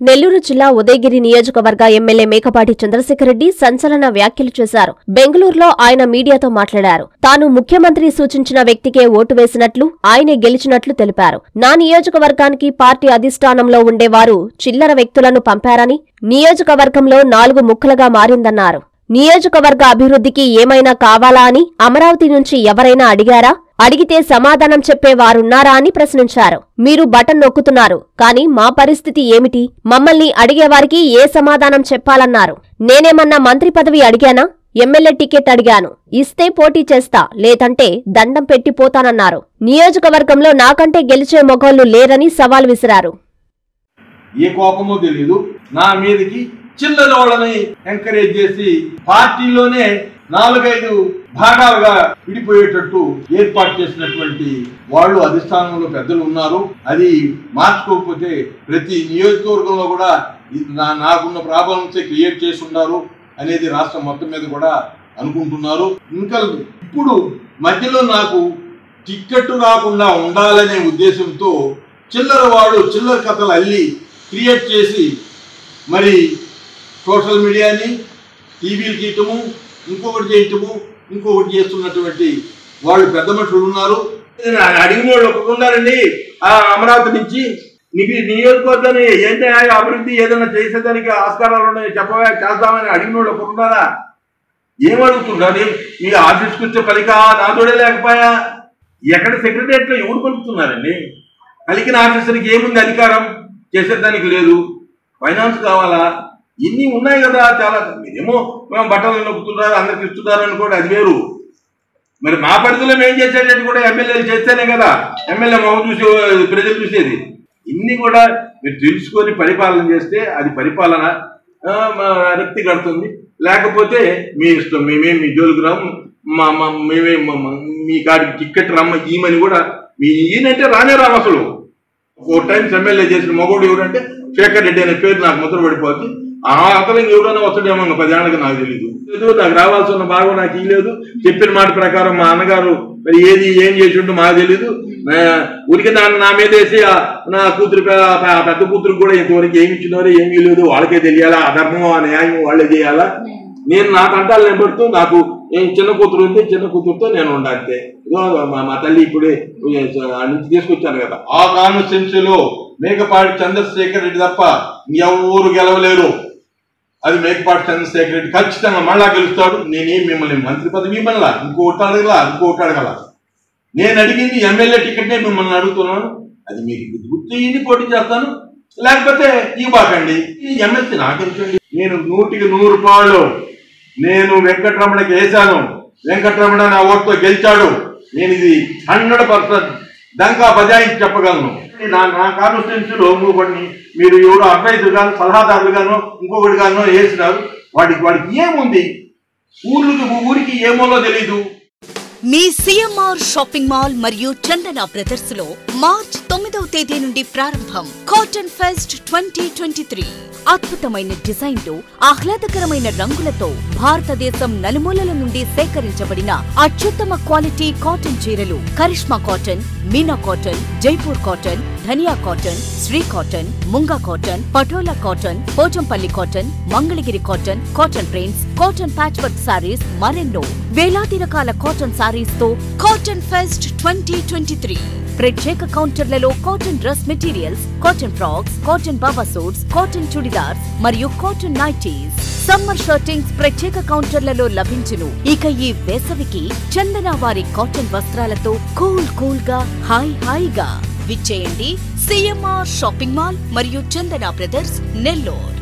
నెల్లూరు జిల్లా ఉదయగిరి నియోజకవర్గ ఎమ్మెల్యే మేకపాటి చంద్రశేఖర్ రెడ్డి సంచలన వ్యాఖ్యలు చేశారు బెంగళూరులో ఆయన మీడియాతో మాట్లాడారు తాను ముఖ్యమంత్రి సూచించిన వ్యక్తికే ఓటు వేసినట్లు ఆయనే గెలిచినట్లు తెలిపారు నా నియోజకవర్గానికి పార్టీ అధిష్టానంలో ఉండేవారు చిల్లర వ్యక్తులను పంపారని నియోజకవర్గంలో నాలుగు ముక్కలుగా మారిందన్నారు నియోజకవర్గ అభివృద్ధికి ఏమైనా కావాలా అని అమరావతి నుంచి ఎవరైనా అడిగారా అడిగితే సమాధానం చెప్పే వారున్నారా అని ప్రశ్నించారు మీరు బటన్ నొక్కుతున్నారు కానీ మా పరిస్థితి ఏమిటి మమ్మల్ని అడిగేవారికి ఏ సమాధానం చెప్పాలన్నారు నేనేమన్నా మంత్రి పదవి అడిగానా ఎమ్మెల్యే టికెట్ అడిగాను ఇస్తే పోటీ చేస్తా లేదంటే దండం పెట్టిపోతానన్నారు నియోజకవర్గంలో నాకంటే గెలిచే మొగోళ్లు లేరని సవాల్ విసిరారు ఏ కోపమో తెలియదు నా మీదకి చిల్లర వాళ్ళని ఎంకరేజ్ చేసి పార్టీలోనే నాలుగైదు భాగాలుగా విడిపోయేటట్టు ఏర్పాటు చేసినటువంటి వాళ్ళు అధిష్టానంలో పెద్దలు ఉన్నారు అది మార్చుకోకపోతే ప్రతి నియోజకవర్గంలో కూడా ఇది నా- నాకున్న ప్రాబ్లమ్స్ క్రియేట్ చేసి ఉన్నారు అనేది రాష్ట్రం మొత్తం మీద కూడా అనుకుంటున్నారు ఇంకా ఇప్పుడు మధ్యలో నాకు టిక్కెట్ రాకుండా ఉండాలనే ఉద్దేశంతో చిల్లర వాడు చిల్లర కథలు అల్లి క్రియేట్ చేసి మరి సోషల్ మీడియాని టీవీలు గీయటము ఇంకొకటి చేయటము ఇంకొకటి చేస్తున్నటువంటి వాళ్ళు పెద్ద మనుషులు ఉన్నారు నేను అడిగిన వాళ్ళు ఒప్పుకున్నారండి ఆ అమరావతి నుంచి నీకు నియోజకవర్గాన్ని ఏంటి ఆ అభివృద్ధి ఏదైనా చేసేదానికి ఆస్కారాలు ఉన్నాయి చెప్పవా చేద్దామని అడిగిన వాళ్ళు ఒప్పుకున్నారా ఏం అడుగుతున్నారు మీ ఆఫీస్కి వచ్చే పలిక నాతోడే లేకపోయా ఎక్కడ సెక్రటరియట్ లో ఎవరు పలుకుతున్నారండి పలికిన ఆఫీసర్కి ఏముంది అధికారం చేసేదానికి లేదు ఫైనాన్స్ కావాలా ఇన్ని ఉన్నాయి కదా చాలా మీరేమో మేము బట్టలు నొక్కుతున్నారు అందరికి ఇస్తున్నారు అనుకోండి అది వేరు మరి మా పరిధిలో మేము చేసేటట్టు కూడా ఎమ్మెల్యేలు చేస్తేనే కదా ఎమ్మెల్యే మొహం చూసి ప్రజలు చూసేది ఇన్ని కూడా మీరు తెలుసుకొని పరిపాలన చేస్తే అది పరిపాలన ఆ, మా రక్తి కడుతుంది లేకపోతే మీ ఇష్టం మేమేం మీ జోలికి రాము మా మా మేమే మా- మా- మీ కాడికి టిక్కెట్ రమ్మ ఈమని కూడా మీ ఈయనంటే రానే రాము అసలు ఫోర్ టైమ్స్ ఎమ్మెల్యే చేసిన మగోడు ఎవరంటే శేఖర్ రెడ్డి అనే పేరు నాకు ముద్ర పడిపోతుంది ఆ అతను ఎవరైనా వస్తాడేమో ఇంకా పదేళ్ళకి నాకు తెలియదు లేదు నాకు రావాల్సిన భాగం నాకు ఇలేదు చెప్పిన మాట ప్రకారం మా అన్నగారు మరి ఏది ఏం చేసి ఉంటో మాకు తెలీదు నా- ఊరికి నా నా మీద వేసి ఆ నా కూతురు పె- ఆ పెద్ద కూతురు కూడా ఇంతవరకు ఏమి ఇచ్చినారో ఏమీ లేదు వాళ్ళకే తెలియాలా ఆ ధర్మం ఆ న్యాయం వాళ్ళే చేయాలా నేను నా కంటాలు నిలబడుతూ నాకు ఏం చిన్న కూతురు ఉంది చిన్న కూతురుతో నేను ఉండాలి ఇదిగో మా మా తల్లి ఇప్పుడే ఆ నుంచి తీసుకొచ్చాను కదా ఆ కాన్స్టిట్యున్సీలో మేకపాటి చంద్రశేఖర్ రెడ్డి తప్ప ఎవరు గెలవలేరు అది మేకపాటి చంద్రశేఖర్ రెడ్డి ఖచ్చితంగా మళ్ళా గెలుస్తాడు నేనేం మిమ్మల్ని మంత్రి పదవి ఇవ్వనలా ఇంకోటి అడగల ఇంకోటి అడగల నేను అడిగింది ఎమ్మెల్యే టికెట్నే మిమ్మల్ని అడుగుతున్నాను అది మీకు గుర్తు ఇన్ని పోటీ చేస్తాను లేకపోతే ఇవ్వకండి ఈ ఎమ్మెల్సీ నాకెందుకండి నేను నూటికి నూరు రూపాయలు నేను వెంకటరమణకి వేశాను వెంకటరమణ నా ఓటుతో గెలిచాడు నేను ఇది హండ్రెడ్ పర్సెంట్ దంకా బజాయించి చెప్పగలను నా నా కాన్స్టిట్యున్సీలో ఇంకొకటి మీరు ఎవరో అడ్వైజర్ గాను సలహాదారులు గాను ఇంకొకటి గాను వేసినారు వాడికి వాడికి ఏముంది ఊర్లకి ఊరికి ఏమోలో తెలీదు మీ సిఎంఆర్ షాపింగ్ మాల్ మరియు చందన బ్రదర్స్ లో మార్చ్ తొమ్మిదవ తేదీ నుండి ప్రారంభం cotton fest twenty twenty three అద్భుతమైన డిజైన్లు ఆహ్లాదకరమైన రంగులతో భారతదేశం నలుమూలల నుండి సేకరించబడిన అత్యుత్తమ క్వాలిటీ కాటన్ చీరలు Karishma cotton Meena cotton Jaipur cotton Dhaniya cotton Shri cotton Munga cotton Patola cotton Pochampally cotton Mangalagiri cotton cotton prints cotton patch work saris మరెన్నో వేలాది రకాల కాటన్ సారీస్ తో cotton fest twenty twenty three ప్రత్యేక కౌంటర్లలో cotton dress materials cotton frocks cotton baba suits cotton churidars మరియు కాటన్ నైటీస్ సమ్మర్ షర్టింగ్స్ ప్రత్యేక కౌంటర్లలో లభించును ఇక ఈ వేసవికి చందన వారి కాటన్ వస్త్రాలతో కూల్ కూల్ గా హాయ్ హాయిగా విచ్చేయండి సిఎంఆర్ షాపింగ్ మాల్ మరియు చందన బ్రదర్స్ నెల్లూరు